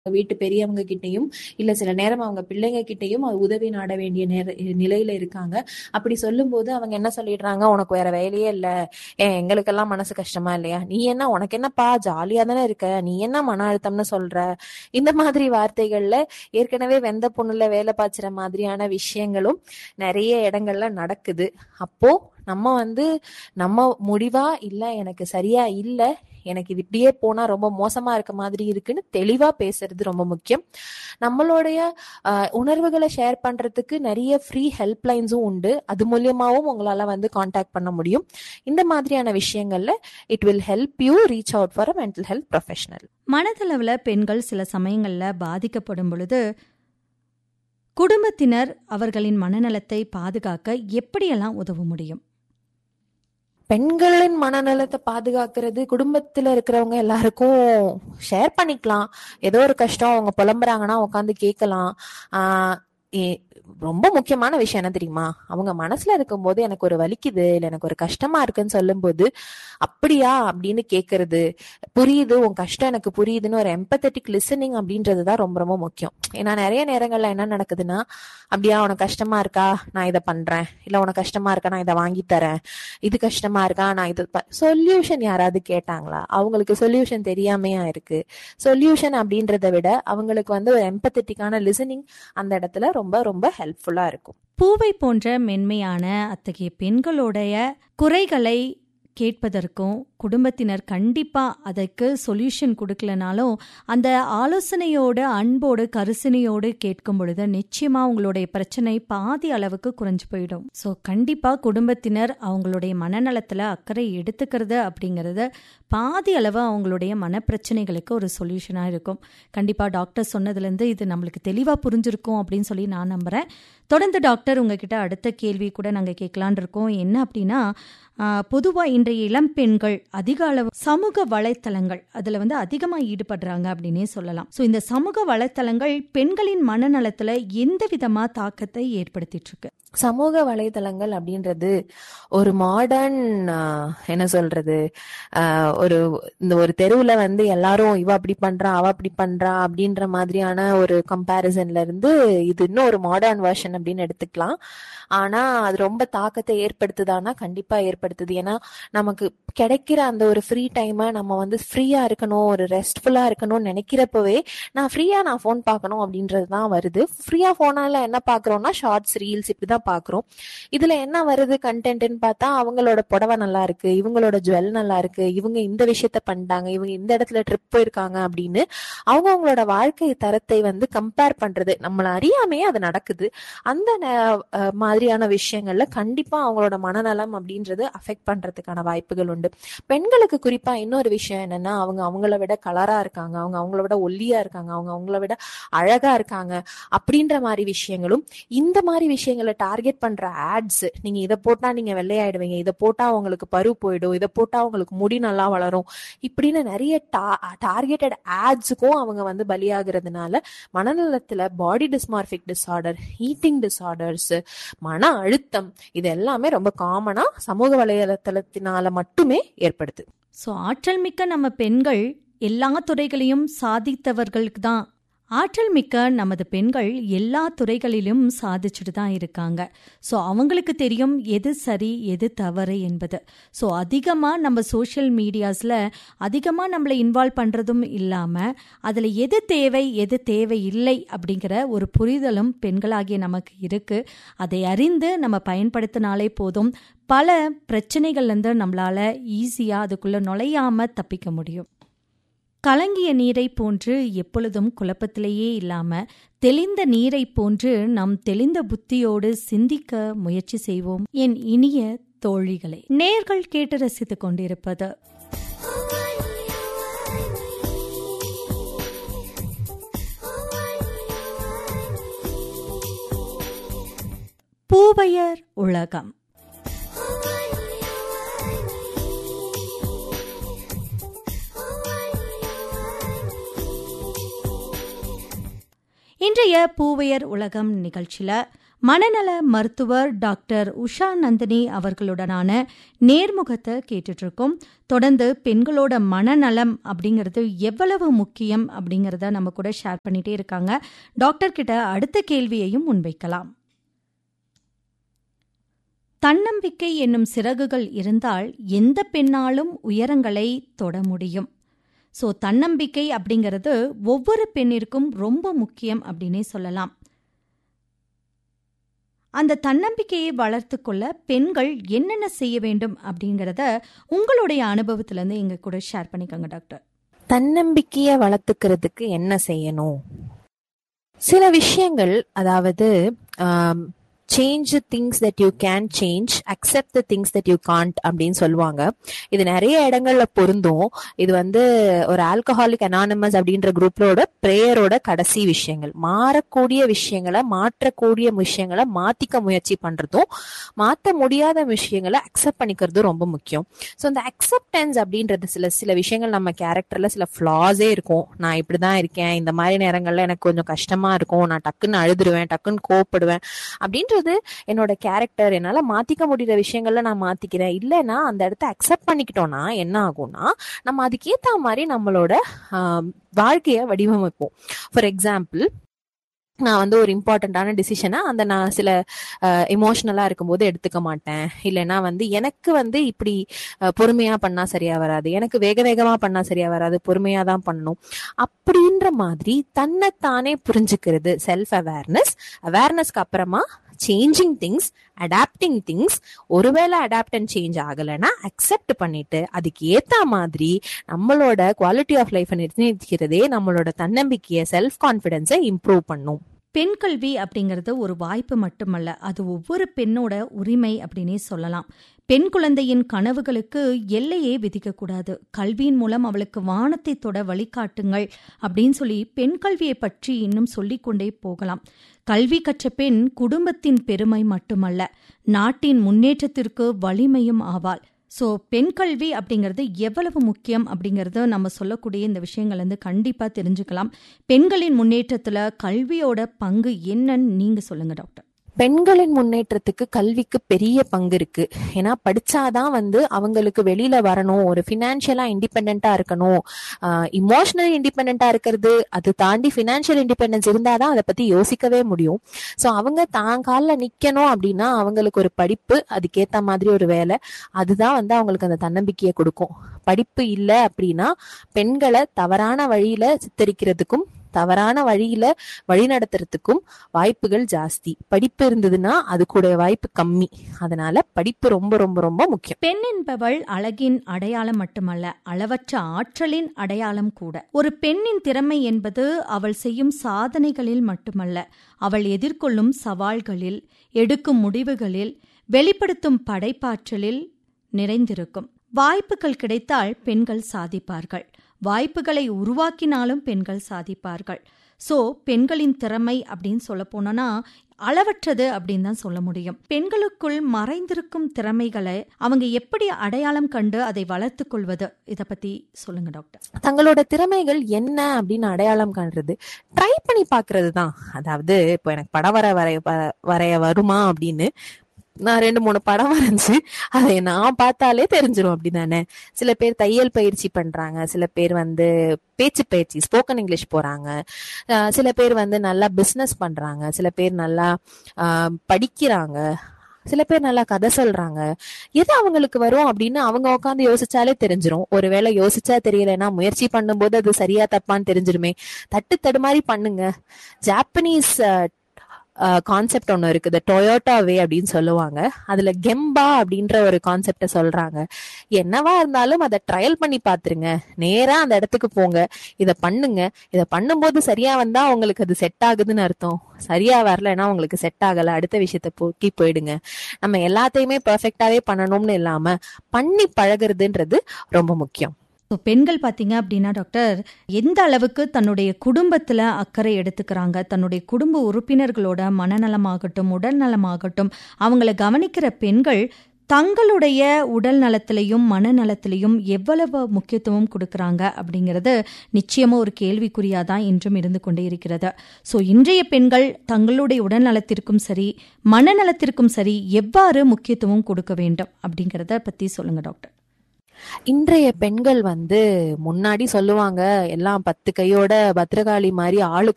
வீட்டு பெரியவங்க கிட்டயும் இல்ல சில நேரம் அவங்க பிள்ளைங்க கிட்டயும் உதவி நாட வேண்டிய நேர நிலையில இருக்காங்க அப்படி சொல்லும்போது அவங்க என்ன சொல்லிடுறாங்க உனக்கு வேற வேலையே இல்ல ஏன் எங்களுக்கெல்லாம் மனசு கஷ்டமா இல்லையா நீ என்ன உனக்கு என்னப்பா ஜாலியா தானே இருக்க நீ என்ன மன அழுத்தம்னு சொல்ற இந்த மாதிரி வார்த்தைகள்ல ஏற்கனவே வெந்த பொண்ணுல வேலை பாய்ச்சுற மாதிரியான விஷயங்களும் நிறைய இடங்கள்ல நடக்குது அப்போ நம்ம வந்து நம்ம முடிவா இல்ல எனக்கு சரியா இல்ல எனக்கு இது இப்படியே போனா ரொம்ப மோசமா இருக்க மாதிரி இருக்குன்னு தெளிவா பேசுறது ரொம்ப முக்கியம் நம்மளுடைய அஹ், உணர்வுகளை ஷேர் பண்றதுக்கு நிறைய ஃப்ரீ ஹெல்ப் லைன்ஸும் உண்டு அது மூலியமாவும் உங்களால வந்து காண்டாக்ட் பண்ண முடியும் இந்த மாதிரியான விஷயங்கள்ல it will help you reach out for a mental health professional மனதளவுல பெண்கள் சில சமயங்கள்ல பாதிக்கப்படும் பொழுது குடும்பத்தினர் அவர்களின் மனநலத்தை பாதுகாக்க எப்படியெல்லாம் உதவ முடியும் பெண்களின் மனநலத்தை பாதுகாக்கிறது குடும்பத்துல இருக்கிறவங்க எல்லாருக்கும் ஷேர் பண்ணிக்கலாம் ஏதோ ஒரு கஷ்டம் அவங்க புலம்புறாங்கன்னா உட்காந்து கேட்கலாம் ஆஹ் ஏ- ரொம்ப முக்கியமான விஷயம் என்ன தெரியுமா அவங்க மனசுல இருக்கும்போது எனக்கு ஒரு வலிக்குது இல்ல எனக்கு ஒரு கஷ்டமா இருக்குன்னு சொல்லும்போது அப்படியா அப்படின்னு கேக்குறது புரியுது உன் கஷ்டம் எனக்கு புரியுதுன்னு ஒரு எம்பத்தட்டிக் லிசனிங் அப்படின்றது தான் ரொம்ப ரொம்ப முக்கியம் ஏன்னா நிறைய நேரங்கள்ல என்ன நடக்குதுன்னா அப்படியா உனக்கு கஷ்டமா இருக்கா நான் இதை பண்றேன் இல்ல உனக்கு கஷ்டமா இருக்கா நான் இதை வாங்கி தரேன் இது கஷ்டமா இருக்கா நான் இது சொல்யூஷன் யாராவது கேட்டாங்களா அவங்களுக்கு சொல்யூஷன் தெரியாமையா இருக்கு சொல்யூஷன் அப்படின்றத விட அவங்களுக்கு வந்து ஒரு எம்பத்தட்டிக்கான லிசனிங் அந்த இடத்துல ரொம்ப ரொம்ப ஹெல்ப்ஃபுல்லா இருக்கும் பூவை போன்ற மென்மையான அத்தகைய பெண்களுடைய குறைகளை கேட்பதற்கும் குடும்பத்தினர் கண்டிப்பா அதற்கு சொல்யூஷன் கொடுக்கலனாலும் அந்த ஆலோசனையோடு அன்போடு கரிசனையோடு கேட்கும் பொழுது நிச்சயமா உங்களுடைய பிரச்சனை பாதி அளவுக்கு குறைஞ்சு போயிடும் ஸோ கண்டிப்பா குடும்பத்தினர் அவங்களுடைய மனநலத்துல அக்கறை எடுத்துக்கிறது அப்படிங்கறது பாதி அளவு அவங்களுடைய மனப்பிரச்சனைகளுக்கு ஒரு சொல்யூஷனா இருக்கும் கண்டிப்பா டாக்டர் சொன்னதுலேருந்து இது நம்மளுக்கு தெளிவா புரிஞ்சிருக்கும் அப்படின்னு சொல்லி நான் நம்புறேன் தொடர்ந்து டாக்டர் உங்ககிட்ட அடுத்த கேள்வி கூட நாங்கள் கேட்கலான் இருக்கோம் என்ன அப்படின்னா பொதுவாக இன்றைய இளம் பெண்கள் அதிக அளவு சமூக வலைத்தளங்கள் அதில் வந்து அதிகமாக ஈடுபடுறாங்க அப்படின்னே சொல்லலாம் ஸோ இந்த சமூக வலைத்தளங்கள் பெண்களின் மனநலத்தில் எந்த விதமாக தாக்கத்தை ஏற்படுத்திட்டு இருக்கு சமூக வலைதளங்கள் அப்படின்றது ஒரு மாடர்ன் என்ன சொல்றது ஆஹ் ஒரு இந்த ஒரு தெருவுல வந்து எல்லாரும் இவ அப்படி பண்றா அவ அப்படி பண்றா அப்படின்ற மாதிரியான ஒரு கம்பேரிசன்ல இருந்து இது இன்னும் ஒரு மாடர்ன் வெர்ஷன் அப்படின்னு எடுத்துக்கலாம் ஆனா அது ரொம்ப தாக்கத்தை ஏற்படுத்துதானா கண்டிப்பா ஏற்படுத்துது ஏன்னா நமக்கு கிடைக்கிற அந்த ஒரு ஃப்ரீ டைமை நம்ம வந்து ஃப்ரீயா இருக்கணும் ஒரு ரெஸ்ட்ஃபுல்லா இருக்கணும்னு நினைக்கிறப்பவே நான் ஃப்ரீயா நான் ஃபோன் பார்க்கணும் அப்படின்றது தான் வருது ஃப்ரீயா போனால என்ன பாக்குறோம்னா ஷார்ட்ஸ் ரீல்ஸ் இப்படிதான் பாக்குறோம் இதுல என்ன வருது கண்டென்ட்னு பார்த்தா அவங்களோட புடவை நல்லா இருக்கு இவங்களோட ஜுவல் நல்லா இருக்கு இவங்க இந்த விஷயத்த பண்ணிட்டாங்க இவங்க இந்த இடத்துல ட்ரிப் போயிருக்காங்க அப்படின்னு அவங்க அவங்களோட வாழ்க்கை தரத்தை வந்து கம்பேர் பண்றது நம்மள அறியாமையே அது நடக்குது அந்த ந- அஹ் மாதிரியான விஷயங்கள்ல கண்டிப்பா அவங்களோட மனநலம் அப்படின்றது அஃபெக்ட் பண்றதுக்கான வாய்ப்புகள் உண்டு பெண்களுக்கு குறிப்பா இன்னொரு விஷயம் என்னன்னா அவங்க அவங்கள விட கலரா இருக்காங்க அவங்க அவங்கள விட ஒல்லியா இருக்காங்க அவங்க அவங்கள விட அழகா இருக்காங்க அப்படின்ற மாதிரி விஷயங்களும் இந்த மாதிரி விஷயங்களை டார்கெட் பண்ற ஆட்ஸ் நீங்க இதை போட்டா நீங்க வெள்ளையாயிடுவீங்க இதை போட்டா உங்களுக்கு பரு போயிடும் இதை போட்டா உங்களுக்கு முடி நல்லா வளரும் இப்படின்னு நிறைய டார்கெட்டட் ஆட்ஸுக்கும் அவங்க வந்து பலியாகிறதுனால மனநலத்துல body dysmorphic disorder eating disorders மன அழுத்தம் இது எல்லாமே ரொம்ப காமனா சமூக வலைதளத்தினால மட்டுமே ஏற்படுது ஸோ ஆற்றல் மிக்க நம்ம பெண்கள் எல்லா துறைகளையும் சாதித்தவர்களுக்கு தான் ஆற்றல் மிக்க நமது பெண்கள் எல்லா துறைகளிலும் சாதிச்சுட்டு தான் இருக்காங்க ஸோ அவங்களுக்கு தெரியும் எது சரி எது தவறு என்பது ஸோ அதிகமாக நம்ம சோஷியல் மீடியாஸில் அதிகமாக நம்மளை இன்வால்வ் பண்ணுறதும் இல்லாமல் அதில் எது தேவை எது தேவை இல்லை அப்படிங்கிற ஒரு புரிதலும் பெண்களாகிய நமக்கு இருக்குது அதை அறிந்து நம்ம பயன்படுத்தினாலே போதும் பல பிரச்சனைகள்லேருந்து நம்மளால ஈஸியாக அதுக்குள்ளே நுழையாம தப்பிக்க முடியும் கலங்கிய நீரை போன்று எப்பொழுதும் குழப்பத்திலேயே இல்லாம தெளிந்த நீரை போன்று நம் தெளிந்த புத்தியோடு சிந்திக்க முயற்சி செய்வோம் என் இனிய தோழிகளை நேர்கள் கேட்டு ரசித்துக் கொண்டிருப்பது பூவையர் உலகம் இன்றைய பூவையர் உலகம் நிகழ்ச்சியில மனநல மருத்துவர் டாக்டர் உஷா நந்தினி அவர்களுடனான நேர்முகத்தை கேட்டுட்டு இருக்கோம் தொடர்ந்து பெண்களோட மனநலம் அப்படிங்கிறது எவ்வளவு முக்கியம் அப்படிங்கிறத நம்ம கூட ஷேர் பண்ணிட்டே இருக்காங்க டாக்டர் கிட்ட அடுத்த கேள்வியையும் முன்வைக்கலாம் தன்னம்பிக்கை என்னும் சிறகுகள் இருந்தால் எந்த பெண்ணாலும் உயரங்களை தொட முடியும் ஸோ தன்னம்பிக்கை அப்படிங்கிறது ஒவ்வொரு பெண்ணிற்கும் ரொம்ப முக்கியம் அப்படின்னே சொல்லலாம் அந்த தன்னம்பிக்கையை வளர்த்து கொள்ள பெண்கள் என்னென்ன செய்ய வேண்டும் அப்படிங்கிறத உங்களுடைய அனுபவத்திலேருந்து எங்க கூட ஷேர் பண்ணிக்கோங்க டாக்டர் தன்னம்பிக்கையை வளர்த்துக்கிறதுக்கு என்ன செய்யணும் சில விஷயங்கள் அதாவது change things that you can change accept the things that you can't அப்படின்னு சொல்லுவாங்க இது நிறைய இடங்கள்ல பொருந்தும் இது வந்து ஒரு ஆல்கஹாலிக் அனானமஸ் அப்படின்ற குரூப்போட ப்ரேயரோட கடைசி விஷயங்கள் மாறக்கூடிய விஷயங்களை மாற்றக்கூடிய விஷயங்களை மாத்திக்க முயற்சி பண்றதும் மாற்ற முடியாத விஷயங்களை அக்செப்ட் பண்ணிக்கிறதும் ரொம்ப முக்கியம் ஸோ இந்த அக்செப்டன்ஸ் அப்படின்றது சில சில விஷயங்கள் நம்ம கேரக்டர்ல சில ஃபிளாஸே இருக்கும் நான் இப்படிதான் இருக்கேன் இந்த மாதிரி நேரங்கள்ல எனக்கு கொஞ்சம் கஷ்டமா இருக்கும் நான் டக்குன்னு அழுதுருவேன் டக்குன்னு கோப்படுவேன் அப்படின்ற என்னோட கேரக்டர் என்னால மாத்திக்க முடிகிற விஷயங்கள்ல நான் மாத்திக்கிறேன் இல்லைன்னா அந்த இடத்த அக்செப்ட் பண்ணிக்கிட்டோம்னா என்ன ஆகும்னா நம்ம அதுக்கேத்த மாதிரி நம்மளோட வாழ்க்கைய வடிவமைப்போம் ஃபார் எக்ஸாம்பிள் நான் வந்து ஒரு இம்பார்ட்டண்ட்டான டிசிஷனை அந்த நான் சில எமோஷ்னலாக இருக்கும்போது எடுத்துக்க மாட்டேன் இல்லைன்னா வந்து எனக்கு வந்து இப்படி பொறுமையாக பண்ணால் சரியாக வராது எனக்கு வேக வேகமாக பண்ணால் சரியாக வராது பொறுமையாக தான் பண்ணணும் அப்படின்ற மாதிரி தன்னைத்தானே புரிஞ்சுக்கிறது செல்ஃப் அவேர்னஸ் அவேர்னஸ்க்கு அப்புறமா சேஞ்சிங் திங்ஸ் அடாப்டிங் திங்ஸ் ஒருவேளை அடாப்ட் அண்ட் சேஞ்ச் ஆகலைன்னா அக்செப்ட் பண்ணிட்டு அதுக்கு ஏத்த மாதிரி நம்மளோட குவாலிட்டி ஆஃப் லைஃப் நிர்ணயிக்கிறதே நம்மளோட தன்னம்பிக்கையை செல்ஃப் கான்பிடன்ஸை இம்ப்ரூவ் பண்ணும் பெண் கல்வி அப்படிங்கிறது ஒரு வாய்ப்பு மட்டுமல்ல அது ஒவ்வொரு பெண்ணோட உரிமை அப்படின்னே சொல்லலாம் பெண் குழந்தையின் கனவுகளுக்கு எல்லையே விதிக்கக்கூடாது கல்வியின் மூலம் அவளுக்கு வானத்தை தொட வழிகாட்டுங்கள் அப்படின்னு சொல்லி பெண் கல்வியை பற்றி இன்னும் சொல்லிக்கொண்டே போகலாம் கல்வி கற்ற பெண் குடும்பத்தின் பெருமை மட்டுமல்ல நாட்டின் முன்னேற்றத்திற்கு வலிமையும் ஆவாள் ஸோ பெண் கல்வி அப்படிங்கிறது எவ்வளவு முக்கியம் அப்படிங்கிறத நம்ம சொல்லக்கூடிய இந்த விஷயங்கள் வந்து கண்டிப்பாக தெரிஞ்சுக்கலாம் பெண்களின் முன்னேற்றத்தில் கல்வியோட பங்கு என்னன்னு நீங்கள் சொல்லுங்கள் டாக்டர் பெண்களின் முன்னேற்றத்துக்கு கல்விக்கு பெரிய பங்கு இருக்கு ஏன்னா படிச்சாதான் வந்து அவங்களுக்கு வெளியில வரணும் ஒரு பினான்சியலா இண்டிபெண்டா இருக்கணும் இமோஷனல் இண்டிபெண்டா இருக்கிறது அது தாண்டி பினான்சியல் இண்டிபெண்டன்ஸ் இருந்தாதான் அதை பத்தி யோசிக்கவே முடியும் ஸோ அவங்க தான் காலில் நிக்கணும் அப்படின்னா அவங்களுக்கு ஒரு படிப்பு அதுக்கேத்த மாதிரி ஒரு வேலை அதுதான் வந்து அவங்களுக்கு அந்த தன்னம்பிக்கையை கொடுக்கும் படிப்பு இல்லை அப்படின்னா பெண்களை தவறான வழியில சித்தரிக்கிறதுக்கும் தவறான வழியில வழி நடத்துறதுக்கும் வாய்ப்புகள் ஜாஸ்தி படிப்பு இருந்ததுன்னா அது கூட வாய்ப்பு கம்மி அதனால படிப்பு ரொம்ப ரொம்ப ரொம்ப முக்கியம் பெண் என்பவள் அழகின் அடையாளம் மட்டுமல்ல அளவற்ற ஆற்றலின் அடையாளம் கூட ஒரு பெண்ணின் திறமை என்பது அவள் செய்யும் சாதனைகளில் மட்டுமல்ல அவள் எதிர்கொள்ளும் சவால்களில் எடுக்கும் முடிவுகளில் வெளிப்படுத்தும் படைப்பாற்றலில் நிறைந்திருக்கும் வாய்ப்புகள் கிடைத்தால் பெண்கள் சாதிப்பார்கள் வாய்ப்புகளை உருவாக்கினாலும் பெண்கள் சாதிப்பார்கள் ஸோ பெண்களின் திறமை அப்படின்னு சொல்ல போனோம்னா அளவற்றது அப்படின்னு தான் சொல்ல முடியும் பெண்களுக்குள் மறைந்திருக்கும் திறமைகளை அவங்க எப்படி அடையாளம் கண்டு அதை வளர்த்து கொள்வது இதை பத்தி சொல்லுங்க டாக்டர் தங்களோட திறமைகள் என்ன அப்படின்னு அடையாளம் காண்றது ட்ரை பண்ணி பாக்குறது தான் அதாவது இப்போ எனக்கு படம் வர வரைய வரைய வருமா அப்படின்னு நான் ரெண்டு மூணு படம் வரைஞ்சு அதை நான் பார்த்தாலே தெரிஞ்சிடும் அப்படிதானே சில பேர் தையல் பயிற்சி பண்றாங்க சில பேர் வந்து பேச்சு பயிற்சி ஸ்போக்கன் இங்கிலீஷ் போறாங்க சில பேர் வந்து நல்லா பிஸ்னஸ் பண்றாங்க சில பேர் நல்லா படிக்கிறாங்க சில பேர் நல்லா கதை சொல்றாங்க எது அவங்களுக்கு வரும் அப்படின்னு அவங்க உட்காந்து யோசிச்சாலே தெரிஞ்சிரும் ஒருவேளை யோசிச்சா தெரியலன்னா முயற்சி பண்ணும்போது அது சரியா தப்பான்னு தெரிஞ்சிருமே தட்டு தடுமாறி பண்ணுங்க ஜாப்பனீஸ் கான்செப்ட் ஒன்று இருக்குது டொயோட்டா வே அப்படின்னு சொல்லுவாங்க அதுல கெம்பா அப்படின்ற ஒரு கான்செப்ட சொல்றாங்க என்னவா இருந்தாலும் அதை ட்ரையல் பண்ணி பாத்துருங்க நேரா அந்த இடத்துக்கு போங்க இதை பண்ணுங்க இதை பண்ணும்போது சரியா வந்தா உங்களுக்கு அது செட் ஆகுதுன்னு அர்த்தம் சரியா வரலன்னா உங்களுக்கு செட் ஆகல அடுத்த விஷயத்த போக்கி போயிடுங்க நம்ம எல்லாத்தையுமே பெர்ஃபெக்டாவே பண்ணணும்னு இல்லாம பண்ணி பழகுறதுன்றது ரொம்ப முக்கியம் ஸோ பெண்கள் பார்த்தீங்க அப்படின்னா டாக்டர் எந்த அளவுக்கு தன்னுடைய குடும்பத்தில் அக்கறை எடுத்துக்கிறாங்க தன்னுடைய குடும்ப உறுப்பினர்களோட மனநலமாகட்டும் உடல் நலமாகட்டும் அவங்கள கவனிக்கிற பெண்கள் தங்களுடைய உடல் நலத்திலையும் மனநலத்திலையும் எவ்வளவு முக்கியத்துவம் கொடுக்கறாங்க அப்படிங்கிறது நிச்சயமா ஒரு கேள்விக்குறியா தான் இன்றும் இருந்து கொண்டே இருக்கிறது ஸோ இன்றைய பெண்கள் தங்களுடைய உடல் நலத்திற்கும் சரி மனநலத்திற்கும் சரி எவ்வாறு முக்கியத்துவம் கொடுக்க வேண்டும் அப்படிங்கிறத பத்தி சொல்லுங்க டாக்டர் இன்றைய பெண்கள் வந்து முன்னாடி சொல்லுவாங்க எல்லாம் பத்து கையோட பத்திரகாளி மாதிரி ஆளுக்கு